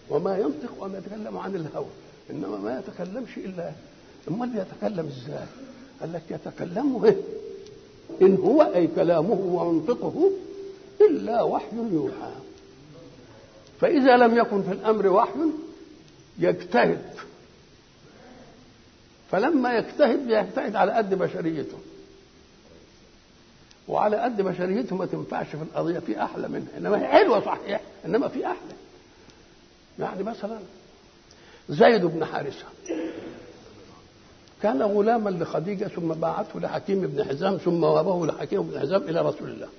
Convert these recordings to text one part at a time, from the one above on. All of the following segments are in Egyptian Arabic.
وما ينطق وما يتكلم عن الهوى انما ما يتكلمش الا امال يتكلم ازاي قال لك يتكلم إيه؟ ان هو اي كلامه ومنطقه الا وحي يوحى فاذا لم يكن في الامر وحي يجتهد فلما يجتهد يجتهد على قد بشريته وعلى قد بشريته ما تنفعش في القضيه في احلى منها انما هي حلوه صحيح انما في احلى يعني مثلا زيد بن حارثه كان غلاما لخديجه ثم باعته لحكيم بن حزام ثم وهبه لحكيم بن حزام الى رسول الله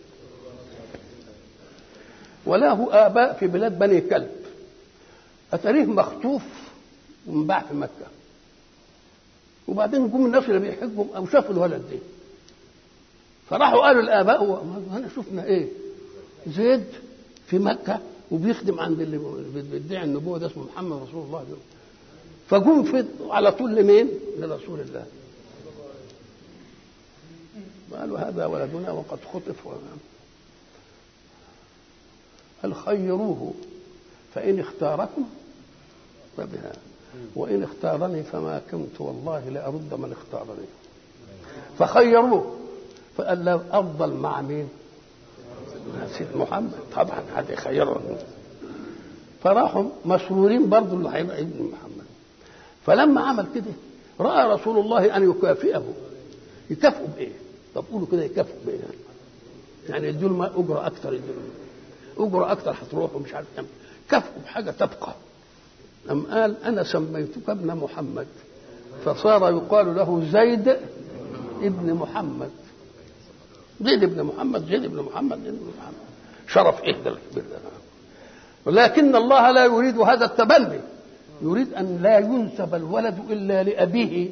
وله اباء في بلاد بني كلب اتاريه مخطوف ومباع في مكه وبعدين جم الناس اللي بيحجوا او شافوا الولد ده فراحوا قالوا الاباء انا شفنا ايه زيد في مكه وبيخدم عند اللي بيدعي النبوه ده اسمه محمد رسول الله ده. فجم في على طول لمين؟ لرسول الله قالوا هذا ولدنا وقد خطف قال خيروه فإن اختاركم فبها وإن اختارني فما كنت والله لأرد من اختارني فخيروه فقال له أفضل مع مين؟ سيد محمد طبعا هذا خيره فراحوا مسرورين برضه اللي هيبقى ابن محمد فلما عمل كده راى رسول الله ان يكافئه يكافئه بايه؟ طب قولوا كده يكافئه بايه يعني؟ يعني يدوا له اجره اكثر يدوا اجره اكثر هتروح ومش عارف كم كافئه بحاجه تبقى أم قال انا سميتك ابن محمد فصار يقال له زيد ابن محمد زيد بن محمد زيد بن محمد زيد بن محمد شرف ايه ده الكبير ده ولكن الله لا يريد هذا التبني يريد ان لا ينسب الولد الا لابيه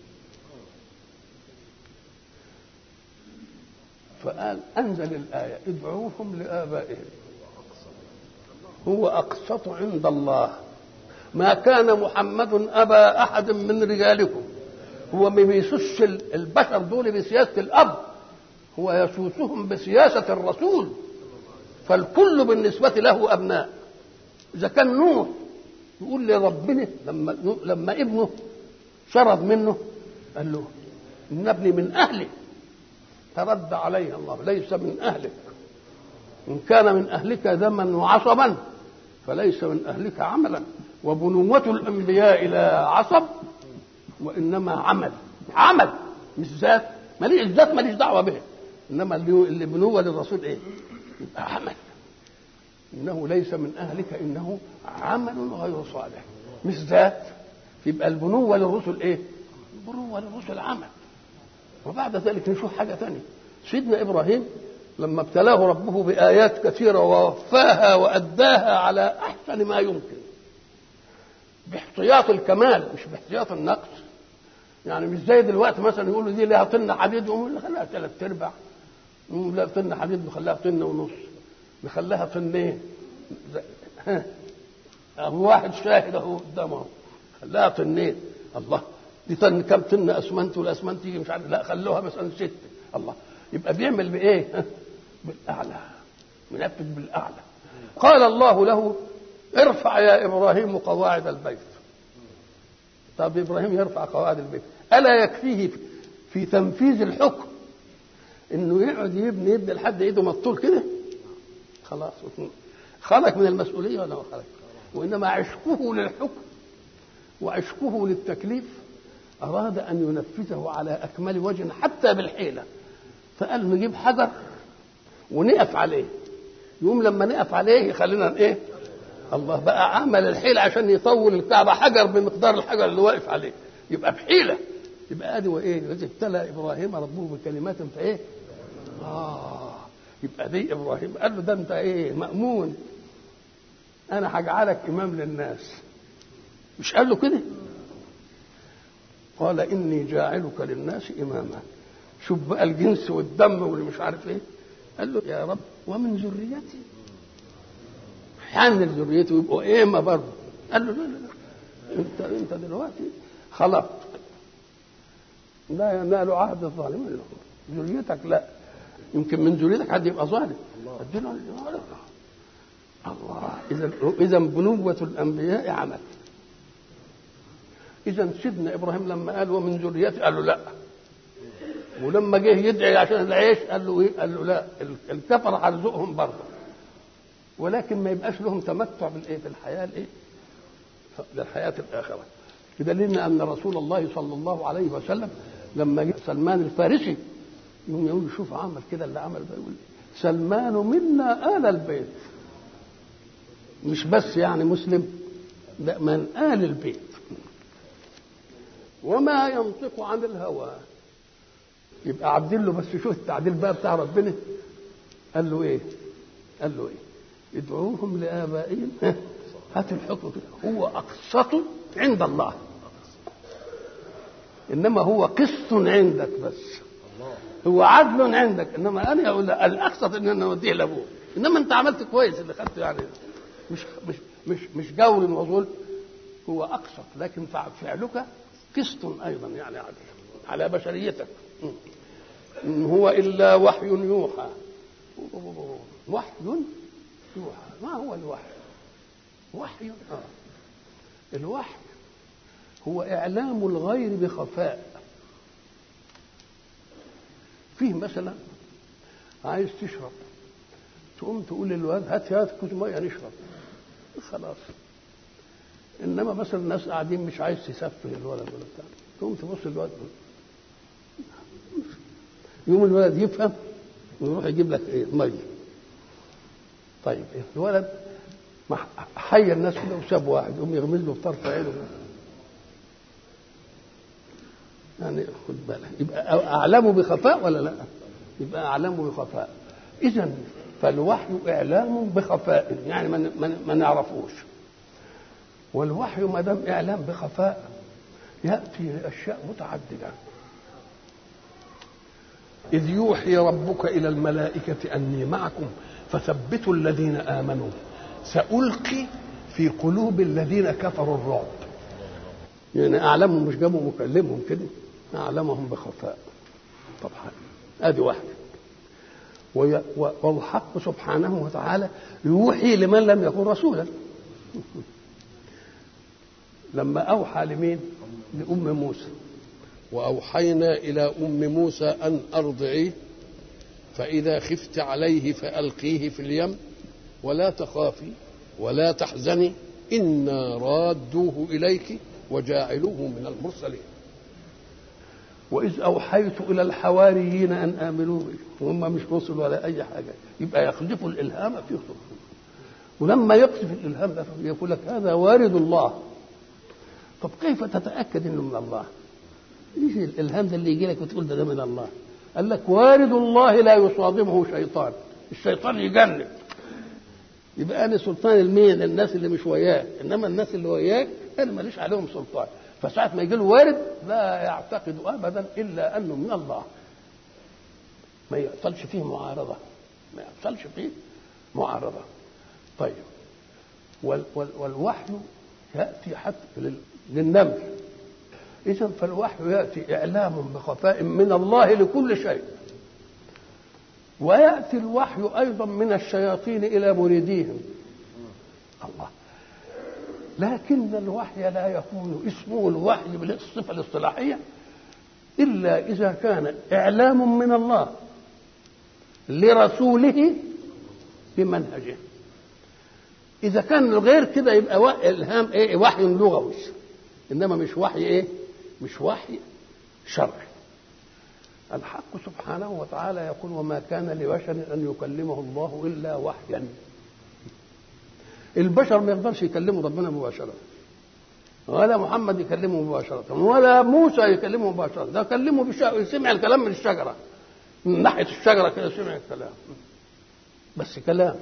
فقال انزل الايه ادعوهم لابائهم هو اقسط عند الله ما كان محمد ابا احد من رجالكم هو ما بيسوس البشر دول بسياسه الاب هو يسوسهم بسياسه الرسول فالكل بالنسبه له ابناء اذا كان نوح يقول لربنا لما لما ابنه شرد منه قال له ان ابني من اهلي فرد عليه الله ليس من اهلك ان كان من اهلك دما وعصبا فليس من اهلك عملا وبنوة الانبياء لا عصب وانما عمل عمل مش ذات ماليش الذات ماليش دعوه به انما اللي بنوه للرسول ايه؟ يبقى عمل انه ليس من اهلك انه عمل غير صالح مش ذات يبقى البنوه للرسل ايه؟ البنوه للرسل عمل وبعد ذلك نشوف حاجه ثانيه سيدنا ابراهيم لما ابتلاه ربه بايات كثيره ووفاها واداها على احسن ما يمكن باحتياط الكمال مش باحتياط النقص يعني مش زي دلوقتي مثلا يقولوا دي ليها طن حديد يقوم خليها ثلاث ارباع لا طن حديد نخليها طن ونص نخليها طنين اهو واحد شاهد اهو قدامه خلاها طنين الله دي طن كم طن اسمنت والاسمنت يجي مش عارف لا خلوها مثلا ست الله يبقى بيعمل بايه؟ بالاعلى منفذ بالاعلى قال الله له ارفع يا ابراهيم قواعد البيت طب ابراهيم يرفع قواعد البيت الا يكفيه في تنفيذ الحكم انه يقعد يبني يبني لحد ايده مطول كده خلاص خلق من المسؤوليه ولا ما خلق وانما عشقه للحكم وعشقه للتكليف اراد ان ينفذه على اكمل وجه حتى بالحيله فقال نجيب حجر ونقف عليه يقوم لما نقف عليه يخلينا ايه الله بقى عمل الحيلة عشان يطول الكعبة حجر بمقدار الحجر اللي واقف عليه يبقى بحيلة يبقى ادي وايه الذي ابتلى ابراهيم ربه بكلمات فايه اه يبقى دي ابراهيم قال له ده انت ايه مامون انا هجعلك امام للناس مش قال له كده قال اني جاعلك للناس اماما شوف بقى الجنس والدم واللي مش عارف ايه قال له يا رب ومن ذريتي حن ذريته يبقوا ايما برضه قال له لا لا لا انت انت دلوقتي خلقت لا ينال عهد الظالمين ذريتك لا يمكن من ذريتك حد يبقى ظالم اديله الله اذا اذا بنوه الانبياء عمل اذا سيدنا ابراهيم لما قال ومن ذريتي قال له لا ولما جه يدعي عشان العيش قال له ايه؟ قال له لا الكفر هرزقهم برضه ولكن ما يبقاش لهم تمتع بالايه؟ بالحياه الايه؟ للحياه الاخره بدليل ان رسول الله صلى الله عليه وسلم لما جه سلمان الفارسي يوم يقول شوف عمل كده اللي عمل ده يقول سلمان منا آل البيت مش بس يعني مسلم لا من آل البيت وما ينطق عن الهوى يبقى عبدين له بس شوف التعديل بقى بتاع ربنا قال له ايه قال له ايه ادعوهم لآبائهم هات الحكم كده هو أقسط عند الله إنما هو قسط عندك بس هو عدل عندك انما انا اقول الاقسط ان انا اوديه لابوه انما انت عملت كويس اللي خدته يعني مش مش مش مش جور وظلم هو اقسط لكن فعلك قسط ايضا يعني عدل على بشريتك ان هو الا وحي يوحى وحي يوحى ما هو الوحي وحي آه. الوحي هو اعلام الغير بخفاء فيه مثلا عايز تشرب تقوم تقول للواد هات هات كوز ميه نشرب خلاص انما مثلا الناس قاعدين مش عايز تسفه الولد ولا بتاع تقوم تبص للواد يوم الولد يفهم ويروح يجيب لك ايه ميه طيب الولد حي الناس كده وساب واحد يقوم يغمز له بطرف عينه يعني خد بالك يبقى اعلمه بخفاء ولا لا؟ يبقى اعلمه بخفاء اذا فالوحي اعلام بخفاء يعني ما, ما نعرفوش والوحي ما دام اعلام بخفاء ياتي لاشياء متعدده اذ يوحي ربك الى الملائكه اني معكم فثبتوا الذين امنوا سالقي في قلوب الذين كفروا الرعب يعني اعلمهم مش جابوا مكلمهم كده أعلمهم بخفاء طبعا هذه واحدة والحق سبحانه وتعالى يوحي لمن لم يكن رسولا لما أوحى لمين لأم موسى وأوحينا إلى أم موسى أن أرضعيه فإذا خفت عليه فألقيه في اليم ولا تخافي ولا تحزني إنا رادوه إليك وجاعلوه من المرسلين وإذ أوحيت إلى الحواريين أن آمنوا بي وهم مش رسل ولا أي حاجة يبقى يقذف الإلهام في صدورهم ولما يقذف الإلهام ده يقول لك هذا وارد الله طب كيف تتأكد إنه من الله؟ ايش الإلهام ده اللي يجي لك وتقول ده, ده من الله؟ قال لك وارد الله لا يصادمه شيطان الشيطان يجنب يبقى أنا سلطان المين الناس اللي مش وياك إنما الناس اللي وياك أنا ماليش عليهم سلطان فساعة ما يجي له وارد لا يعتقد ابدا الا انه من الله ما يحصلش فيه معارضه ما يحصلش فيه معارضه طيب وال وال والوحي ياتي حتى للنمل اذا فالوحي ياتي اعلام بخفاء من الله لكل شيء وياتي الوحي ايضا من الشياطين الى مريديهم الله لكن الوحي لا يكون اسمه الوحي بالصفه الاصطلاحيه الا اذا كان اعلام من الله لرسوله بمنهجه اذا كان غير كده يبقى الهام ايه وحي لغوي انما مش وحي ايه مش وحي شرعي الحق سبحانه وتعالى يقول وما كان لبشر ان يكلمه الله الا وحيا البشر ما يقدرش يكلموا ربنا مباشرة ولا محمد يكلمه مباشرة ولا موسى يكلمه مباشرة ده كلمه بش... سمع الكلام من الشجرة من ناحية الشجرة كده سمع الكلام بس كلام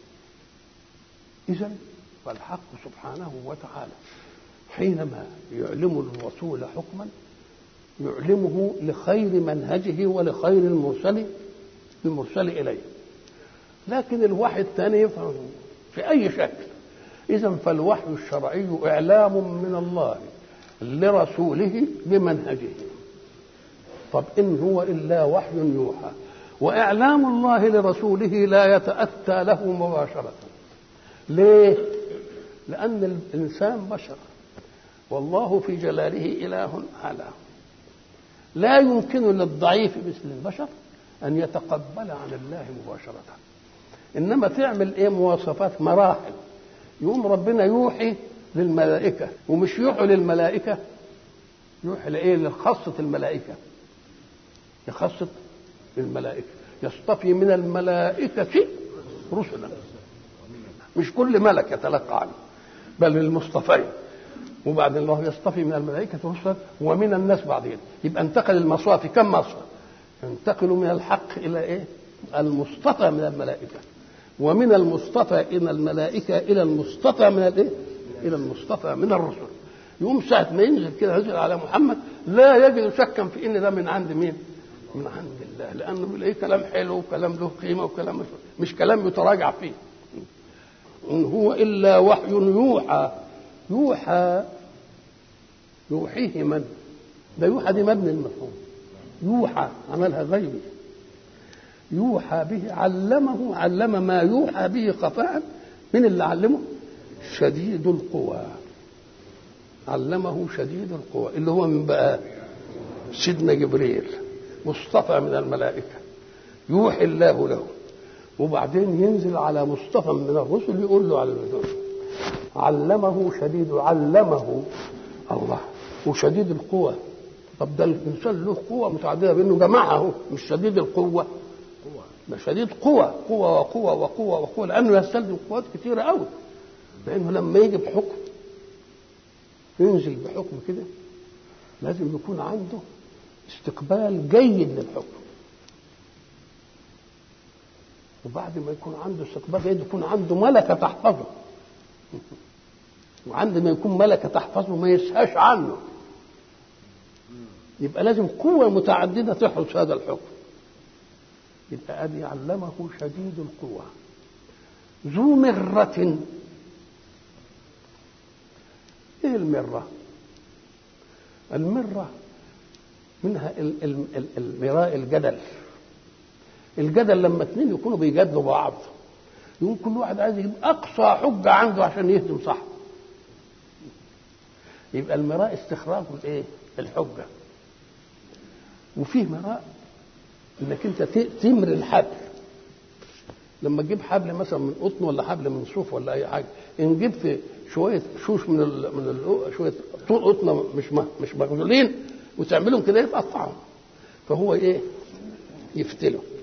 إذا فالحق سبحانه وتعالى حينما يعلم الرسول حكما يعلمه لخير منهجه ولخير المرسل المرسل إليه لكن الوحي الثاني يفهم في أي شكل إذا فالوحي الشرعي إعلام من الله لرسوله بمنهجه طب إن هو إلا وحي يوحى وإعلام الله لرسوله لا يتأتى له مباشرة ليه لان الانسان بشر والله في جلاله اله اعلى لا يمكن للضعيف مثل البشر ان يتقبل عن الله مباشره انما تعمل ايه مواصفات مراحل يقوم ربنا يوحي للملائكه ومش يوحي للملائكه يوحي لايه لخاصه الملائكه لخاصه الملائكه يصطفي من الملائكه رسلا مش كل ملك يتلقى عنه بل المصطفين وبعد الله يصطفي من الملائكة رسلا ومن الناس بعضهم يبقى انتقل المصافي كم مصفى ينتقل من الحق إلى إيه المصطفى من الملائكة ومن المصطفى إلى الملائكة إلى المصطفى من الإيه إلى المصطفى من الرسل يقوم ساعة ما ينزل كده ينزل على محمد لا يجد شكا في إن ده من عند مين من عند الله لأنه بيلاقيه كلام حلو وكلام له قيمة وكلام مش كلام يتراجع فيه إن هو إلا وحي يوحى يوحى يوحيه من ده يوحى دي مبني المفهوم يوحى عملها غيبي يوحى به علمه علم ما يوحى به خفاء من اللي علمه شديد القوى علمه شديد القوى اللي هو من بقى سيدنا جبريل مصطفى من الملائكة يوحي الله له وبعدين ينزل على مصطفى من الرسل يقول له على الرسل علمه شديد علمه الله وشديد القوة طب ده الإنسان له قوة متعددة بأنه جمعها مش شديد القوة ده شديد قوة قوة وقوة وقوة وقوة لأنه يستلزم قوات كثيرة أوي لأنه لما يجي بحكم ينزل بحكم كده لازم يكون عنده استقبال جيد للحكم وبعد ما يكون عنده استقبال جيد يكون عنده ملكة تحفظه وعندما يكون ملكة تحفظه ما يسهاش عنه يبقى لازم قوة متعددة تحرس هذا الحكم يبقى أبي علمه شديد القوة ذو مرة إيه المرة؟ المرة منها المراء الجدل الجدل لما اثنين يكونوا بيجادلوا بعض يقوم كل واحد عايز يجيب اقصى حجه عنده عشان يهدم صاحبه يبقى المراء استخراج الايه الحجه وفيه مراء انك انت تمر الحبل لما تجيب حبل مثلا من قطن ولا حبل من صوف ولا اي حاجه ان جبت شويه شوش من ال من ال شويه طول قطنه مش مش مغزولين وتعملهم كده يتقطعهم فهو ايه يفتله